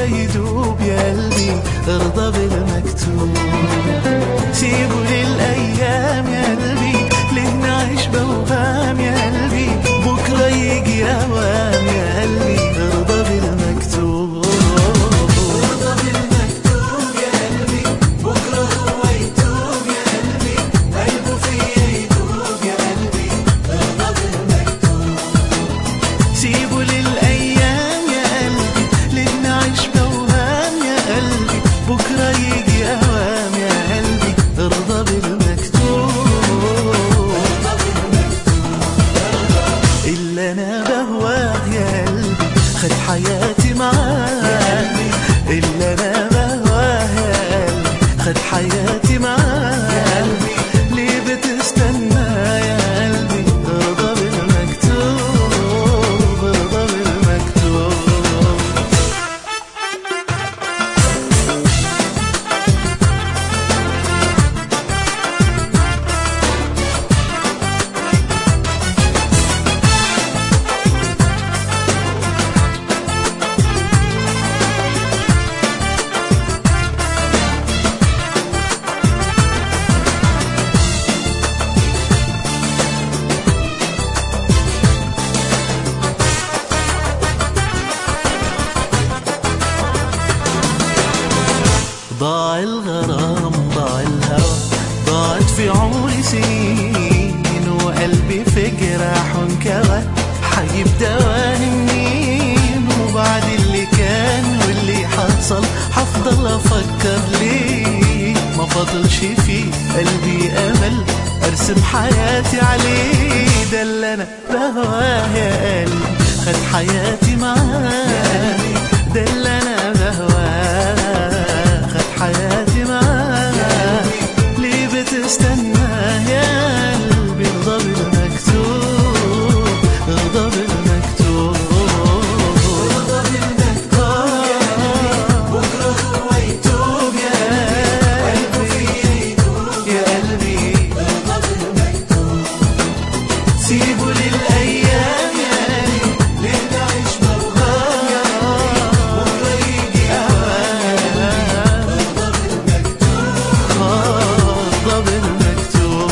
فيا يدوب يا قلبي ارضى بالمكتوب سيبوا للايام يا قلبي ليه نعيش بوهام يا قلبي بكره يجي اوام يا قلبي ارضى بالمكتوب ارضى بالمكتوب يا قلبي بكره هو يتوب يا قلبي قلبه فيا يدوب يا قلبي ارضى بالمكتوب سيبوا للايام يا قلبي ليه نعيش بوهام يا قلبي بكره يجي اوام يا قلبي ارضى بالمكتوب اللي انا بهواه يا قلبي خد حياتي معاه اللي انا بهواه يا قلبي خد حياتي معاه ليه بتستنى يا قلبي ارضى بالمكتوب ارضى بالمكتوب ضاع الغرام ضاع الهوى ضاعت في عمري سنين وقلبي في جراح انكوى حجيب دواني منين وبعد اللي كان واللي حصل هفضل افكر ليه ما فاضلش في قلبي امل ارسم حياتي عليه ده اللي انا بهواه يا قلبي خد حياتي معاه ده اللي انا بهواه خد حياتي معاه ليه بتستنى يا قلبي ارضى بالمكتوب ارضى بالمكتوب ارضى بالمكتوب بكره هو يتوب يا قلبي يا قلبي ارضى بالمكتوب سيبوا للايام يا قلبي ليه نعيش موهام بكره يجي اوام ارضى بالمكتوب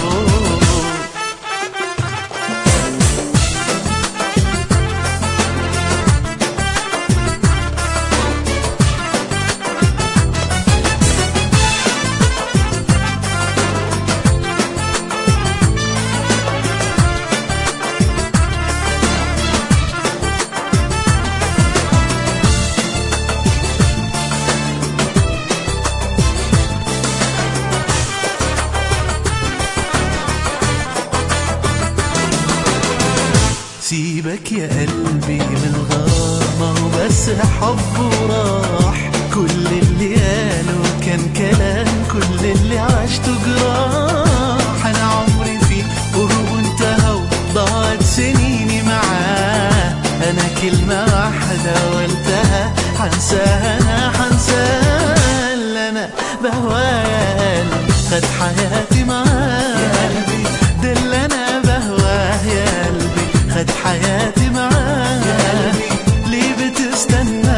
سيبك يا قلبي من الغرام ما هو بس حب وراح كل اللي قاله كان كلام كل اللي عشته جراح انا عمري فيه وهو انتهى وضاعت سنيني معاه انا كلمة واحدة قلتها حنساها انا حنساها اللي انا بهواه يا قلبي خد حياتي معاه ده اللي انا بهواه يا قلبي خد حياتي معاه ليه بتستنى